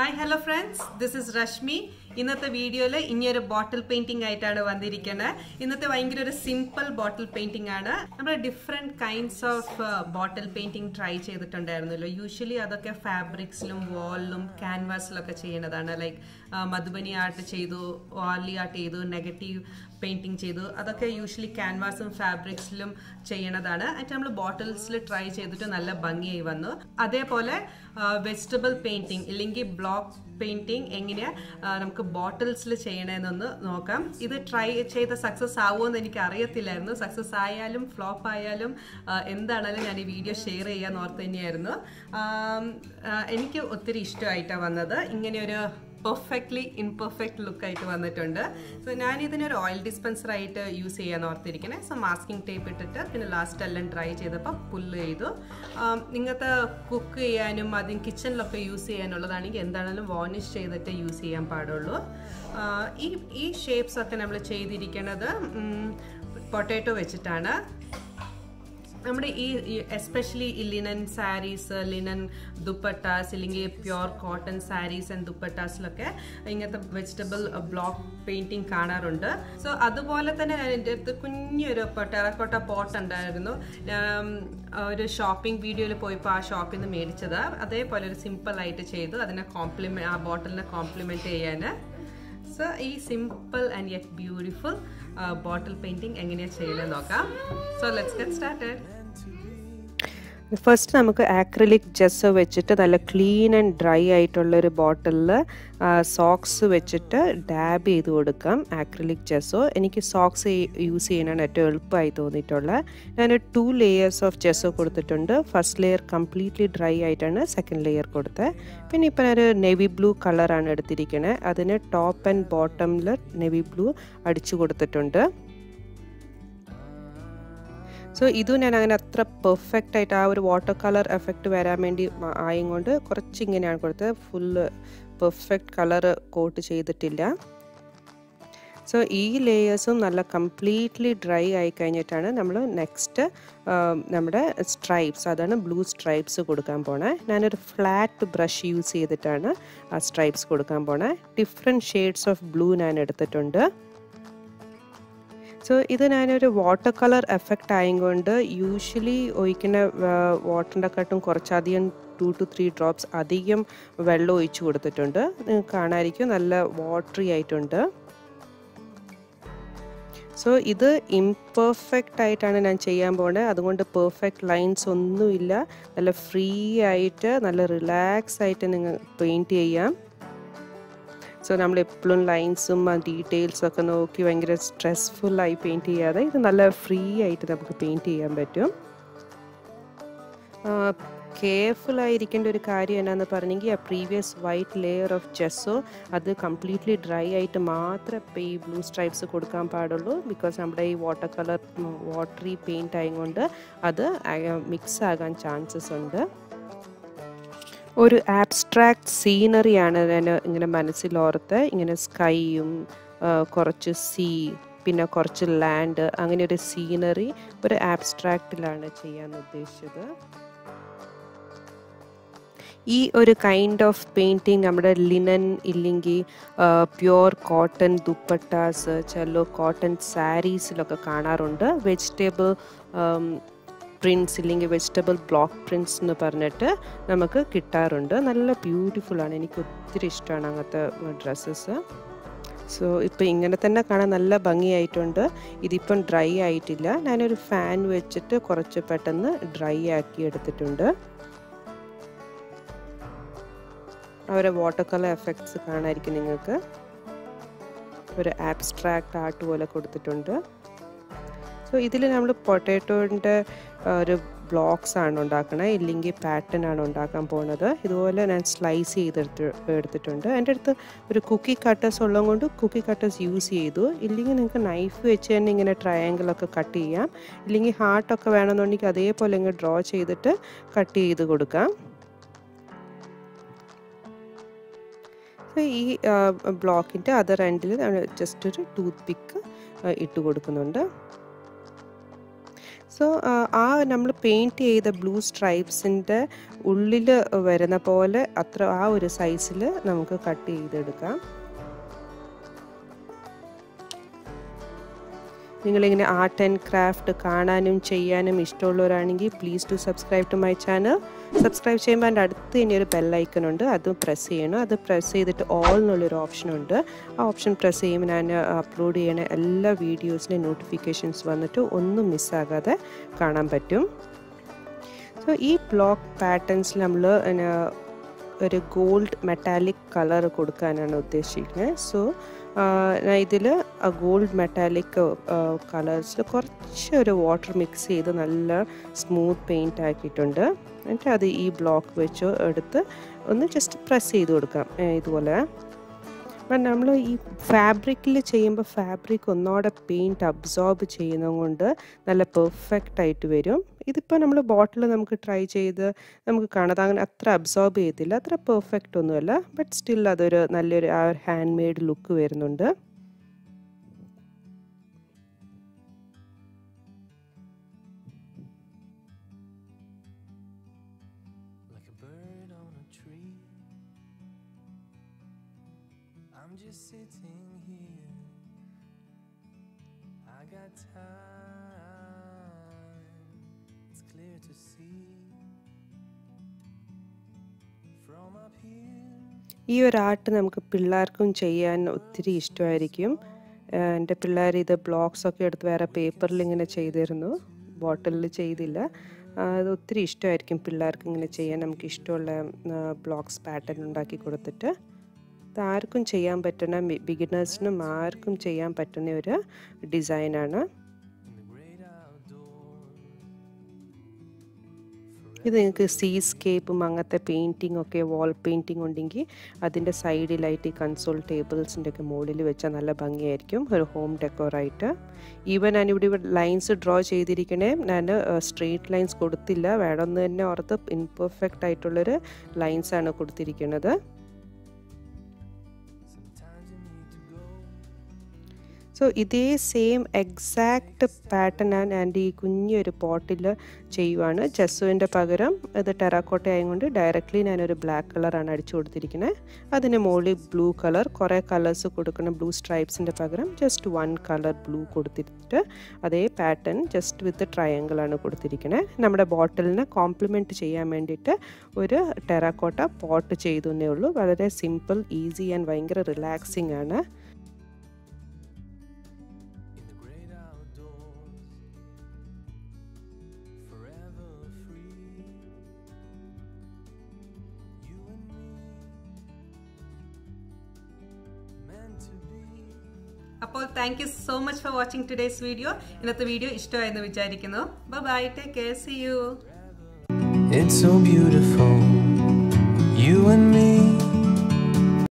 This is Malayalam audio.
Hi hello friends this is Rashmi ഇന്നത്തെ വീഡിയോയിൽ ഇനിയൊരു ബോട്ടിൽ പെയിന്റിംഗ് ആയിട്ടാണ് വന്നിരിക്കുന്നത് ഇന്നത്തെ ഭയങ്കര ഒരു സിമ്പിൾ ബോട്ടിൽ പെയിന്റിംഗ് ആണ് നമ്മൾ different kinds of bottle painting try ചെയ്തിട്ടുണ്ടായിരുന്നല്ലോ യൂഷ്വലി അതൊക്കെ ഫാബ്രിക്സിലും വാളിലും ക്യാൻവാസിലൊക്കെ ചെയ്യുന്നതാണ് ലൈക്ക് മധുബനി ആർട്ട് ചെയ്തു വാലി ആർട്ട് ചെയ്തു നെഗറ്റീവ് പെയിന്റിംഗ് ചെയ്തു അതൊക്കെ യൂഷ്വലി ക്യാൻവാസും ഫാബ്രിക്സിലും ചെയ്യണതാണ് എന്നിട്ട് നമ്മൾ ബോട്ടിൽസിൽ ട്രൈ ചെയ്തിട്ട് നല്ല ഭംഗിയായി വന്നു അതേപോലെ വെജിറ്റബിൾ പെയിന്റിംഗ് ഇല്ലെങ്കിൽ ബ്ലോക്ക് പെയിന്റിംഗ് എങ്ങനെയാ നമുക്ക് ബോട്ടിൽസിൽ ചെയ്യണമെന്നൊന്ന് നോക്കാം ഇത് ട്രൈ ചെയ്ത സക്സസ് ആവുമെന്ന് എനിക്ക് അറിയത്തില്ലായിരുന്നു സക്സസ് ആയാലും ഫ്ലോപ്പ് ആയാലും എന്താണേലും ഞാൻ ഈ വീഡിയോ ഷെയർ ചെയ്യാൻ ഓർത്ത് തന്നെയായിരുന്നു എനിക്ക് ഒത്തിരി ഇഷ്ടമായിട്ടാണ് വന്നത് ഇങ്ങനെയൊരു പെർഫെക്റ്റ്ലി ഇൻപെർഫെക്റ്റ് ലുക്ക് ആയിട്ട് വന്നിട്ടുണ്ട് സോ ഞാൻ ഇതിനൊരു ഓയിൽ ഡിസ്പെൻസർ ആയിട്ട് യൂസ് ചെയ്യാൻ ഓർത്തിരിക്കണേ സോ മാസ്കിംഗ് ടേപ്പ് ഇട്ടിട്ട് പിന്നെ ലാസ്റ്റ് എല്ലാം ഡ്രൈ ചെയ്തപ്പോൾ പുല്ല് ചെയ്തു ഇങ്ങനത്തെ കുക്ക് ചെയ്യാനും അതിന് കിച്ചണിലൊക്കെ യൂസ് ചെയ്യാനുള്ളതാണെങ്കിൽ എന്താണെങ്കിലും വാർണിഷ് ചെയ്തിട്ട് യൂസ് ചെയ്യാൻ പാടുള്ളൂ ഈ ഈ ഷേപ്സ് ഒക്കെ നമ്മൾ ചെയ്തിരിക്കുന്നത് പൊട്ടാറ്റോ വെച്ചിട്ടാണ് നമ്മുടെ ഈ എസ്പെഷ്യലി ഈ ലിനൻ സാരീസ് ലിനൻ ദുപ്പട്ടാസ് അല്ലെങ്കിൽ പ്യുവർ കോട്ടൺ സാരീസ് ആൻഡ് ദുപ്പട്ടാസിലൊക്കെ ഇങ്ങനത്തെ വെജിറ്റബിൾ ബ്ലോക്ക് പെയിന്റിങ് കാണാറുണ്ട് സോ അതുപോലെ തന്നെ ഞാൻ എൻ്റെ അടുത്ത് കുഞ്ഞൊരു ടെറക്കോട്ട പോട്ട് ഉണ്ടായിരുന്നു ഒരു ഷോപ്പിംഗ് വീഡിയോയിൽ പോയപ്പോൾ ആ ഷോപ്പിൽ നിന്ന് മേടിച്ചത് അതേപോലെ ഒരു സിമ്പിൾ ആയിട്ട് ചെയ്തു അതിനെ കോംപ്ലിമെന്റ് ആ ബോട്ടിലിനെ കോംപ്ലിമെന്റ് ചെയ്യാൻ സോ ഈ simple and yet beautiful bottle painting എങ്ങനെയാണ് ചെയ്യുന്നത് നോക്കാം so let's get started first നമുക്ക് ആക്രിലിക് ജെസ്സോ വെച്ചിട്ട് നല്ല ക്ലീൻ ആൻഡ് ഡ്രൈ ആയിട്ടുള്ള ഒരു ബോട്ടിലിൽ സോക്സ് വെച്ചിട്ട് ഡാബ് ചെയ്ത് കൊടുക്കാം ആക്രിലിക് ജെസ്സോ എനിക്ക് സോക്സ് യൂസ് ചെയ്യാനാണ് ഏറ്റവും എളുപ്പമായി തോന്നിയിട്ടുള്ളത് ഞാൻ ടു ലെയേഴ്സ് ഓഫ് ജെസ്സോ കൊടുത്തിട്ടുണ്ട് ഫസ്റ്റ് ലെയർ കംപ്ലീറ്റ്ലി ഡ്രൈ ആയിട്ടാണ് സെക്കൻഡ് ലെയർ കൊടുത്തത് പിന്നെ ഇപ്പം ഒരു നെവി ബ്ലൂ കളറാണ് എടുത്തിരിക്കുന്നത് അതിന് ടോപ്പ് ആൻഡ് ബോട്ടമിൽ നെവി ബ്ലൂ അടിച്ചു കൊടുത്തിട്ടുണ്ട് സോ ഇതും ഞാൻ അങ്ങനെ അത്ര പെർഫെക്റ്റ് ആയിട്ട് ആ ഒരു വാട്ടർ കളർ എഫക്റ്റ് വരാൻ വേണ്ടി ആയും കൊണ്ട് കുറച്ച് ഇങ്ങനെയാണ് കൊടുത്തത് ഫുള്ള് പെർഫെക്റ്റ് കളർ കോട്ട് ചെയ്തിട്ടില്ല സോ ഈ ലേയേഴ്സും നല്ല കംപ്ലീറ്റ്ലി ഡ്രൈ ആയി കഴിഞ്ഞിട്ടാണ് നമ്മൾ നെക്സ്റ്റ് നമ്മുടെ സ്ട്രൈപ്സ് അതാണ് ബ്ലൂ സ്ട്രൈപ്സ് കൊടുക്കാൻ പോണേ ഞാനൊരു ഫ്ലാറ്റ് ബ്രഷ് യൂസ് ചെയ്തിട്ടാണ് ആ സ്ട്രൈപ്സ് കൊടുക്കാൻ പോണേ ഡിഫറെൻറ്റ് ഷെയ്ഡ്സ് ഓഫ് ബ്ലൂ ഞാൻ എടുത്തിട്ടുണ്ട് സോ ഇത് ഞാനൊരു വാട്ടർ കളർ എഫക്റ്റ് ആയതുകൊണ്ട് യൂഷ്വലി ഒഴിക്കുന്ന വാട്ടറിൻ്റെ കാട്ടും കുറച്ചധികം ടു ടു ത്രീ ഡ്രോപ്സ് അധികം വെള്ളം ഒഴിച്ചു കൊടുത്തിട്ടുണ്ട് നിങ്ങൾക്ക് കാണാതിരിക്കും നല്ല വാട്ടറി ആയിട്ടുണ്ട് സോ ഇത് ഇംപെർഫെക്റ്റ് ആയിട്ടാണ് ഞാൻ ചെയ്യാൻ പോകുന്നത് അതുകൊണ്ട് പെർഫെക്റ്റ് ലൈൻസ് ഒന്നുമില്ല നല്ല ഫ്രീ ആയിട്ട് നല്ല റിലാക്സ് ആയിട്ട് നിങ്ങൾ പെയിൻറ്റ് ചെയ്യാം സോ നമ്മൾ എപ്പോഴും ലൈൻസും ഡീറ്റെയിൽസും ഒക്കെ നോക്കി ഭയങ്കര സ്ട്രെസ്ഫുള്ളായി പെയിൻറ്റ് ചെയ്യാതെ ഇത് നല്ല ഫ്രീ ആയിട്ട് നമുക്ക് പെയിൻറ്റ് ചെയ്യാൻ പറ്റും കെയർഫുൾ ആയിരിക്കേണ്ട ഒരു കാര്യം എന്നാന്ന് പറഞ്ഞെങ്കിൽ ആ previous white layer of gesso അത് കംപ്ലീറ്റ്ലി ഡ്രൈ ആയിട്ട് മാത്രമേ ഈ ബ്ലൂ സ്ട്രൈപ്സ് കൊടുക്കാൻ പാടുള്ളൂ ബിക്കോസ് നമ്മുടെ ഈ വാട്ടർ കളർ വാട്ടറി പെയിൻറ്റ് ആയതുകൊണ്ട് അത് മിക്സ് ആകാൻ ചാൻസസ് ഉണ്ട് ഒരു ആബ്സ്ട്രാക്ട് സീനറിയാണ് ഞാൻ ഇങ്ങനെ മനസ്സിലോർത്ത് ഇങ്ങനെ സ്കൈയും കുറച്ച് സീ പിന്നെ കുറച്ച് ലാൻഡ് അങ്ങനെ ഒരു സീനറി ഒരു ആബ്സ്ട്രാക്റ്റിലാണ് ചെയ്യാൻ ഉദ്ദേശിച്ചത് ഈ ഒരു കൈൻഡ് ഓഫ് പെയിൻറ്റിങ് നമ്മുടെ ലിനൻ ഇല്ലെങ്കിൽ പ്യുവർ കോട്ടൺ ദുപ്പട്ടാസ് ചില കോട്ടൺ സാരീസിലൊക്കെ കാണാറുണ്ട് വെജിറ്റബിൾ പ്രിൻസ് ഇല്ലെങ്കിൽ വെജിറ്റബിൾ ബ്ലോക്ക് പ്രിൻസ് എന്ന് പറഞ്ഞിട്ട് നമുക്ക് കിട്ടാറുണ്ട് നല്ല ബ്യൂട്ടിഫുൾ ആണ് എനിക്ക് ഒത്തിരി ഇഷ്ടമാണ് അങ്ങനത്തെ ഡ്രസ്സസ് സോ ഇപ്പോൾ ഇങ്ങനെ തന്നെ കാണാൻ നല്ല ഭംഗിയായിട്ടുണ്ട് ഇതിപ്പം ഡ്രൈ ആയിട്ടില്ല ഞാനൊരു ഫാൻ വെച്ചിട്ട് കുറച്ച് പെട്ടെന്ന് ഡ്രൈ ആക്കി എടുത്തിട്ടുണ്ട് അവരെ വാട്ടർ കളർ എഫക്ട്സ് കാണാമായിരിക്കും നിങ്ങൾക്ക് ഒരു ആബ്സ്ട്രാക്ട് ആർട്ട് പോലെ കൊടുത്തിട്ടുണ്ട് സോ ഇതിൽ നമ്മൾ പൊട്ടാറ്റോൻ്റെ ഒരു ബ്ലോക്സ് ആണ് ഉണ്ടാക്കണത് ഇല്ലെങ്കിൽ പാറ്റേൺ ആണ് ഉണ്ടാക്കാൻ പോകുന്നത് ഇതുപോലെ ഞാൻ സ്ലൈസ് ചെയ്തെടുത്ത് എടുത്തിട്ടുണ്ട് എൻ്റെ അടുത്ത് ഒരു കുക്കി കട്ടേഴ്സ് ഉള്ളത് കൊണ്ട് കുക്കി കട്ടേഴ്സ് യൂസ് ചെയ്തു ഇല്ലെങ്കിൽ നിങ്ങൾക്ക് നൈഫ് വെച്ച് തന്നെ ഇങ്ങനെ ട്രയാങ്കിളൊക്കെ കട്ട് ചെയ്യാം ഇല്ലെങ്കിൽ ഹാർട്ടൊക്കെ വേണമെന്നുണ്ടെങ്കിൽ അതേപോലെ ഇങ്ങനെ ഡ്രോ ചെയ്തിട്ട് കട്ട് ചെയ്ത് കൊടുക്കാം ഈ ബ്ലോക്കിൻ്റെ അതർ എൻഡിൽ ജസ്റ്റ് ഒരു ടൂത്ത് പിക്ക് ഇട്ട് കൊടുക്കുന്നുണ്ട് സോ ആ നമ്മൾ പെയിൻറ്റ് ചെയ്ത ബ്ലൂ സ്ട്രൈപ്സിൻ്റെ ഉള്ളിൽ വരുന്ന പോലെ അത്ര ആ ഒരു സൈസിൽ നമുക്ക് കട്ട് ചെയ്തെടുക്കാം നിങ്ങളിങ്ങനെ ആർട്ട് ആൻഡ് ക്രാഫ്റ്റ് കാണാനും ചെയ്യാനും ഇഷ്ടമുള്ളവരാണെങ്കിൽ please to subscribe to my channel subscribe ചെയ്യുമ്പോൾ അതിൻ്റെ അടുത്ത് ഇനി ഒരു ബെല്ലൈക്കൺ ഉണ്ട് അത് പ്രസ് ചെയ്യണം അത് പ്രസ് ചെയ്തിട്ട് ഓൾ എന്നുള്ളൊരു ഓപ്ഷൻ ഉണ്ട് ആ ഓപ്ഷൻ പ്രസ് ചെയ്യുമ്പോൾ ഞാൻ അപ്ലോഡ് ചെയ്യണ എല്ലാ വീഡിയോസിൻ്റെ നോട്ടിഫിക്കേഷൻസ് വന്നിട്ട് ഒന്നും മിസ്സാകാതെ കാണാൻ പറ്റും സോ ഈ ബ്ലോക്ക് പാറ്റേൺസിൽ നമ്മൾ ഒരു ഗോൾഡ് മെറ്റാലിക് കളർ കൊടുക്കാനാണ് ഉദ്ദേശിക്കുന്നത് സോ ഇതിൽ ഗോൾഡ് മെറ്റാലിക് കളേഴ്സിൽ കുറച്ച് ഒരു വാട്ടർ മിക്സ് ചെയ്ത് നല്ല സ്മൂത്ത് പെയിൻ്റ് ആക്കിയിട്ടുണ്ട് എന്നിട്ട് അത് ഈ ബ്ലോക്ക് വെച്ച് എടുത്ത് ഒന്ന് ജസ്റ്റ് പ്രസ് ചെയ്ത് കൊടുക്കാം ഇതുപോലെ അപ്പം നമ്മൾ ഈ ഫാബ്രിക്കിൽ ചെയ്യുമ്പോൾ ഫാബ്രിക് ഒന്നോടെ പെയിൻറ്റ് അബ്സോർബ് ചെയ്യുന്നത് കൊണ്ട് നല്ല പെർഫെക്റ്റ് ആയിട്ട് വരും ഇതിപ്പോൾ നമ്മൾ ബോട്ടിൽ നമുക്ക് ട്രൈ ചെയ്ത് നമുക്ക് കാണാം അങ്ങനെ അത്ര അബ്സോർബ് ചെയ്തില്ല അത്ര പെർഫെക്റ്റ് ഒന്നുമല്ല ബട്ട് സ്റ്റിൽ അതൊരു നല്ലൊരു ആ ഒരു ഹാൻഡ് മെയ്ഡ് ലുക്ക് വരുന്നുണ്ട് like a bird on a tree. I'm just sitting here. I got time. It's clear to see from up here. ഈ ഒരു ആർട്ട് നമുക്ക് പിള്ളേർക്കും ചെയ്യാൻ ഒത്തിരി ഇഷ്ടമായിരിക്കും എൻ്റെ പിള്ളേർ ഇത് ബ്ലോക്സ് ഒക്കെ എടുത്ത് വേറെ പേപ്പറിൽ ഇങ്ങനെ ചെയ്തിരുന്നു ബോട്ടിലിൽ ചെയ്തില്ല അത് ഒത്തിരി ഇഷ്ടമായിരിക്കും പിള്ളേർക്ക് ഇങ്ങനെ ചെയ്യാൻ നമുക്ക് ഇഷ്ടമുള്ള ബ്ലോക്സ് പാറ്റേൺ ഉണ്ടാക്കി കൊടുത്തിട്ട് ഇത് ആർക്കും ചെയ്യാൻ പറ്റുന്ന ബിഗിനേഴ്സിനും ആർക്കും ചെയ്യാൻ പറ്റുന്ന ഒരു ഡിസൈനാണ് in the great outdoors. ഇത് നിങ്ങൾക്ക് സീസ്കേപ്പും അങ്ങനത്തെ പെയിൻറ്റിംഗ് ഒക്കെ വാൾ പെയിൻറ്റിംഗ് ഉണ്ടെങ്കിൽ അതിൻ്റെ സൈഡിലായിട്ട് ഈ കൺസോൾ ടേബിൾസിൻ്റെ ഒക്കെ മുകളിൽ വെച്ചാൽ നല്ല ഭംഗിയായിരിക്കും ഒരു ഹോം ഡെക്കോറായിട്ട് ഈവൻ ഞാനിവിടെ ഇവിടെ ലൈൻസ് ഡ്രോ ചെയ്തിരിക്കണേ ഞാൻ സ്ട്രെയിറ്റ് ലൈൻസ് കൊടുത്തില്ല വേണമെന്ന് തന്നെ ഓർത്ത് ഇൻപെർഫെക്റ്റ് ആയിട്ടുള്ളൊരു ലൈൻസാണ് കൊടുത്തിരിക്കുന്നത് Sometimes you need to go. So ഇതേ സെയിം എക്സാക്റ്റ് പാറ്റേൺ ഞാൻ എൻ്റെ ഈ കുഞ്ഞൊരു പോട്ടിൽ ചെയ്യുവാണ് ജസ്സുവിൻ്റെ പകരം ഇത് ടെറാക്കോട്ട ആയതുകൊണ്ട് ഡയറക്റ്റ്ലി ഞാനൊരു ബ്ലാക്ക് കളറാണ് അടിച്ചു കൊടുത്തിരിക്കുന്നത് അതിന് മുകളിൽ ബ്ലൂ കളർ കുറേ കളേഴ്സ് കൊടുക്കണം ബ്ലൂ സ്ട്രൈപ്സിൻ്റെ പകരം ജസ്റ്റ് വൺ കളർ ബ്ലൂ കൊടുത്തിട്ട് അതേ പാറ്റേൺ ജസ്റ്റ് വിത്ത് ട്രയാങ്കിൾ ആണ് കൊടുത്തിരിക്കുന്നത് നമ്മുടെ ബോട്ടിലിനെ കോംപ്ലിമെൻറ്റ് ചെയ്യാൻ വേണ്ടിയിട്ട് ഒരു ടെറാക്കോട്ട പോട്ട് ചെയ്തു എന്നേ ഉള്ളൂ വളരെ സിമ്പിൾ ഈസി ആൻഡ് ഭയങ്കര റിലാക്സിങ് ആണ് in the great outdoors, forever free. You and me, meant to be. അപ്പോൾ thank you so much for watching today's video ഇന്നത്തെ വീഡിയോ ഇഷ്ടമായെന്ന് വിചാരിക്കുന്നു bye take care see you It's so beautiful, you and me.